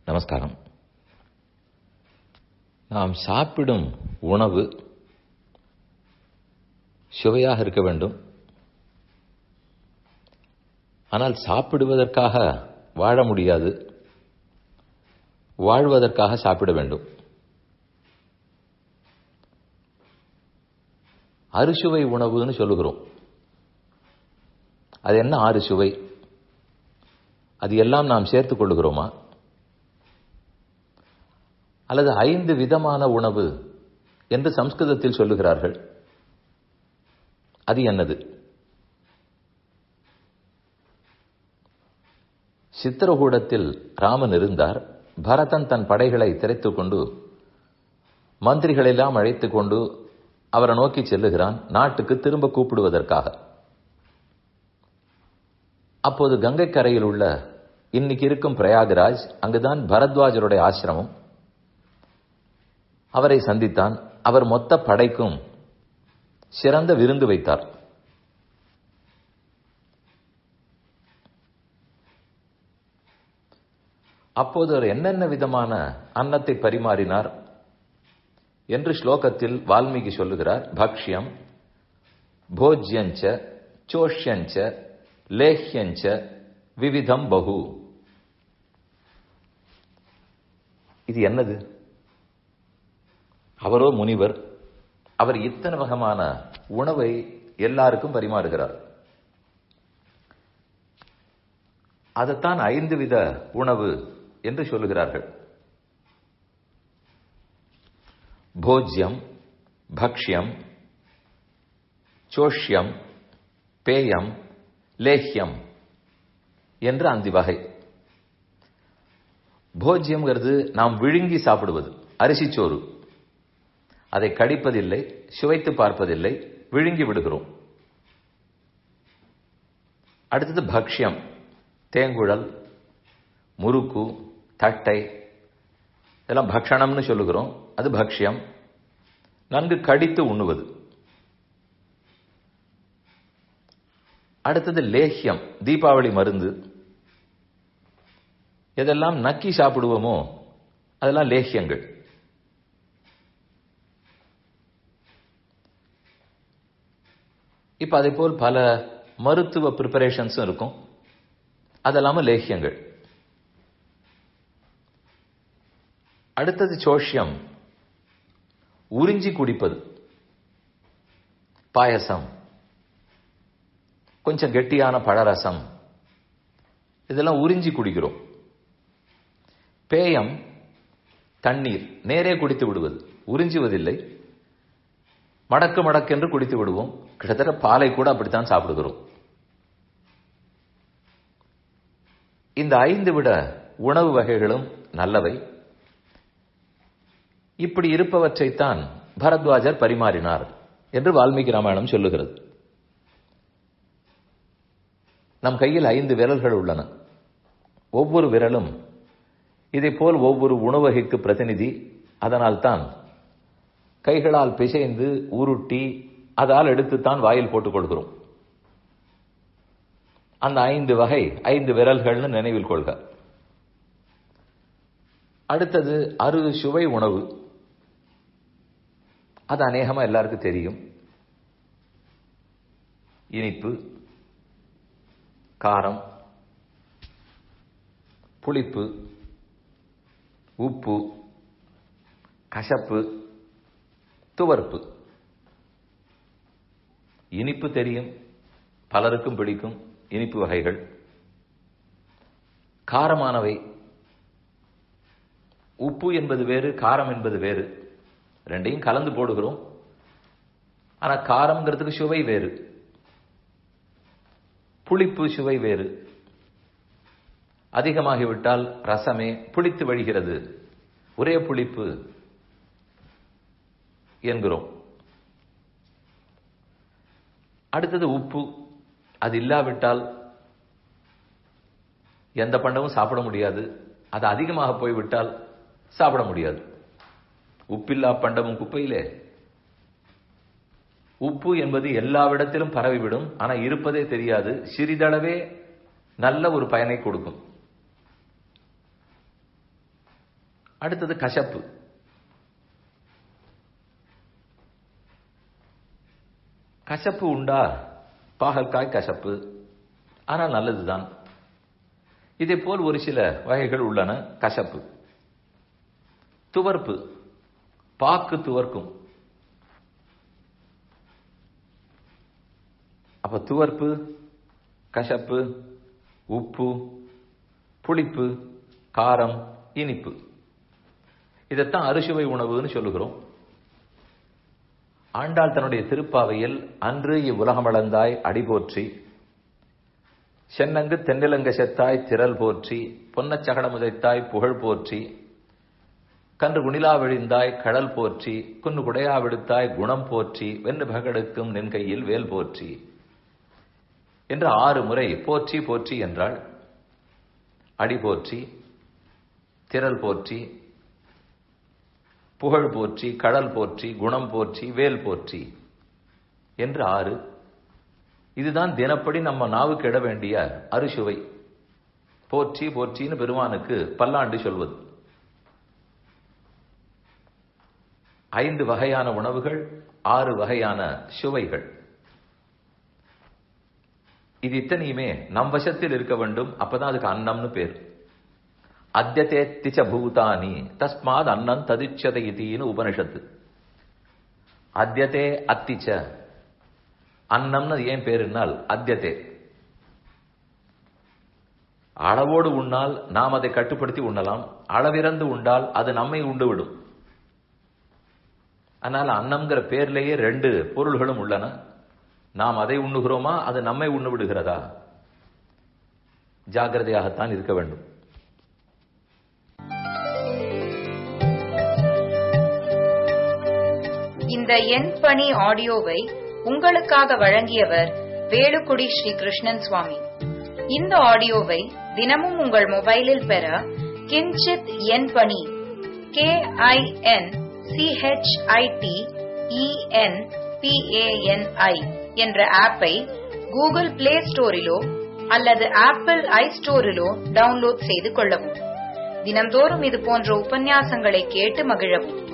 நமஸ்காரம் நாம் சாப்பிடும் உணவு சுவையாக இருக்க வேண்டும் ஆனால் சாப்பிடுவதற்காக வாழ முடியாது வாழ்வதற்காக சாப்பிட வேண்டும் அறுசுவை உணவுன்னு சொல்லுகிறோம் அது என்ன ஆறு சுவை அது எல்லாம் நாம் சேர்த்துக் கொள்ளுகிறோமா அல்லது ஐந்து விதமான உணவு என்று சம்ஸ்கிருதத்தில் சொல்லுகிறார்கள் அது என்னது சித்திரகூடத்தில் ராமன் இருந்தார் பரதன் தன் படைகளை திரைத்துக் கொண்டு மந்திரிகளெல்லாம் அழைத்துக் கொண்டு அவரை நோக்கி செல்லுகிறான் நாட்டுக்கு திரும்ப கூப்பிடுவதற்காக அப்போது கங்கை கரையில் உள்ள இன்னைக்கு இருக்கும் பிரயாகராஜ் அங்குதான் பரத்வாஜருடைய ஆசிரமம் அவரை சந்தித்தான் அவர் மொத்த படைக்கும் சிறந்த விருந்து வைத்தார் அப்போது அவர் என்னென்ன விதமான அன்னத்தை பரிமாறினார் என்று ஸ்லோகத்தில் வால்மீகி சொல்லுகிறார் பக்ஷ்யம் போஜ்யஞ்ச சோஷ்யஞ்ச லேஹ்யஞ்ச விவிதம் பகு இது என்னது அவரோ முனிவர் அவர் இத்தனை வகமான உணவை எல்லாருக்கும் பரிமாறுகிறார் அதைத்தான் ஐந்து வித உணவு என்று சொல்லுகிறார்கள் போஜ்யம் பக்ஷ்யம் சோஷ்யம் பேயம் லேஹ்யம் என்று அந்த வகை போஜ்யம்ங்கிறது நாம் விழுங்கி சாப்பிடுவது அரிசிச்சோறு அதை கடிப்பதில்லை சுவைத்து பார்ப்பதில்லை விழுங்கி விடுகிறோம் அடுத்தது பக்ஷ்யம் தேங்குழல் முறுக்கு தட்டை இதெல்லாம் பக்ஷணம்னு சொல்லுகிறோம் அது பக்ஷ்யம் நன்கு கடித்து உண்ணுவது அடுத்தது லேஹ்யம் தீபாவளி மருந்து எதெல்லாம் நக்கி சாப்பிடுவோமோ அதெல்லாம் லேஹ்யங்கள் இப்ப அதே போல் பல மருத்துவ ப்ரிப்பரேஷன்ஸும் இருக்கும் அதெல்லாம லேஹ்யங்கள் அடுத்தது சோஷ்யம் உறிஞ்சி குடிப்பது பாயசம் கொஞ்சம் கெட்டியான பழரசம் இதெல்லாம் உறிஞ்சி குடிக்கிறோம் பேயம் தண்ணீர் நேரே குடித்து விடுவது உறிஞ்சுவதில்லை மடக்கு மடக்கென்று குடித்து விடுவோம் கிட்டத்தட்ட பாலை கூட அப்படித்தான் சாப்பிடுகிறோம் இந்த ஐந்து விட உணவு வகைகளும் நல்லவை இப்படி இருப்பவற்றைத்தான் பரத்வாஜர் பரிமாறினார் என்று வால்மீகி ராமாயணம் சொல்லுகிறது நம் கையில் ஐந்து விரல்கள் உள்ளன ஒவ்வொரு விரலும் இதை போல் ஒவ்வொரு உணவகைக்கு பிரதிநிதி அதனால்தான் கைகளால் பிசைந்து உருட்டி அதால் எடுத்துத்தான் வாயில் போட்டுக் கொள்கிறோம் அந்த ஐந்து வகை ஐந்து விரல்கள்னு நினைவில் கொள்க அடுத்தது அறு சுவை உணவு அது அநேகமா எல்லாருக்கும் தெரியும் இனிப்பு காரம் புளிப்பு உப்பு கசப்பு துவர்ப்பு இனிப்பு தெரியும் பலருக்கும் பிடிக்கும் இனிப்பு வகைகள் காரமானவை உப்பு என்பது வேறு காரம் என்பது வேறு ரெண்டையும் கலந்து போடுகிறோம் ஆனா காரம்ங்கிறதுக்கு சுவை வேறு புளிப்பு சுவை வேறு அதிகமாகிவிட்டால் ரசமே புளித்து வழிகிறது ஒரே புளிப்பு என்கிறோம் அடுத்தது உப்பு அது இல்லாவிட்டால் எந்த பண்டமும் சாப்பிட முடியாது அது அதிகமாக போய்விட்டால் சாப்பிட முடியாது உப்பில்லா பண்டமும் குப்பையிலே உப்பு என்பது எல்லாவிடத்திலும் பரவிவிடும் ஆனா இருப்பதே தெரியாது சிறிதளவே நல்ல ஒரு பயனை கொடுக்கும் அடுத்தது கசப்பு கசப்பு உண்டா பாகற்காய் கசப்பு ஆனால் நல்லதுதான் இதே போல் ஒரு சில வகைகள் உள்ளன கசப்பு துவர்ப்பு பாக்கு துவர்க்கும் அப்ப துவர்ப்பு கசப்பு உப்பு புளிப்பு காரம் இனிப்பு இதைத்தான் அறுசுவை உணவுன்னு சொல்லுகிறோம் ஆண்டாள் தன்னுடைய திருப்பாவையில் அன்று இவ்வுலகமளந்தாய் அடிபோற்றி சென்னங்கு தென்னிலங்க செத்தாய் திரள் போற்றி பொன்னச் சகடமுதைத்தாய் புகழ் போற்றி கன்று குணிலா விழிந்தாய் கடல் போற்றி குன்னு குடையா விடுத்தாய் குணம் போற்றி வென்று பகடுக்கும் நின் கையில் வேல் போற்றி என்று ஆறு முறை போற்றி போற்றி என்றாள் அடி போற்றி திரள் போற்றி புகழ் போற்றி கடல் போற்றி குணம் போற்றி வேல் போற்றி என்று ஆறு இதுதான் தினப்படி நம்ம நாவுக்கு இட வேண்டிய அறுசுவை போற்றி போற்றின்னு பெருமானுக்கு பல்லாண்டு சொல்வது ஐந்து வகையான உணவுகள் ஆறு வகையான சுவைகள் இது இத்தனையுமே நம் வசத்தில் இருக்க வேண்டும் அப்பதான் அதுக்கு அன்னம்னு பேர் அத்தியதே திச்ச பூதானி தஸ்மாத் அன்னம் ததிச்சத இதின்னு உபனிஷத்து அத்தியதே அத்திச்ச அன்னம்னு ஏன் பேருனால் அத்தியதே அளவோடு உண்ணால் நாம் அதை கட்டுப்படுத்தி உண்ணலாம் அளவிறந்து உண்டால் அது நம்மை உண்டு விடும் அதனால அன்னம்ங்கிற பேர்லேயே ரெண்டு பொருள்களும் உள்ளன நாம் அதை உண்ணுகிறோமா அது நம்மை உண்ணு விடுகிறதா ஜாகிரதையாகத்தான் இருக்க வேண்டும் இந்த எண் பணி ஆடியோவை உங்களுக்காக வழங்கியவர் வேலுக்குடி ஸ்ரீ கிருஷ்ணன் சுவாமி இந்த ஆடியோவை தினமும் உங்கள் மொபைலில் பெற கிஞ்சித் எண் பணி கே ஐ என் சிஹெச்ஐடி இஎன் பிஏஎன்ஐ என்ற ஆப்பை கூகுள் பிளே ஸ்டோரிலோ அல்லது ஆப்பிள் ஐ ஸ்டோரிலோ டவுன்லோட் செய்து கொள்ளவும் தினம்தோறும் இது போன்ற உபன்யாசங்களை கேட்டு மகிழவும்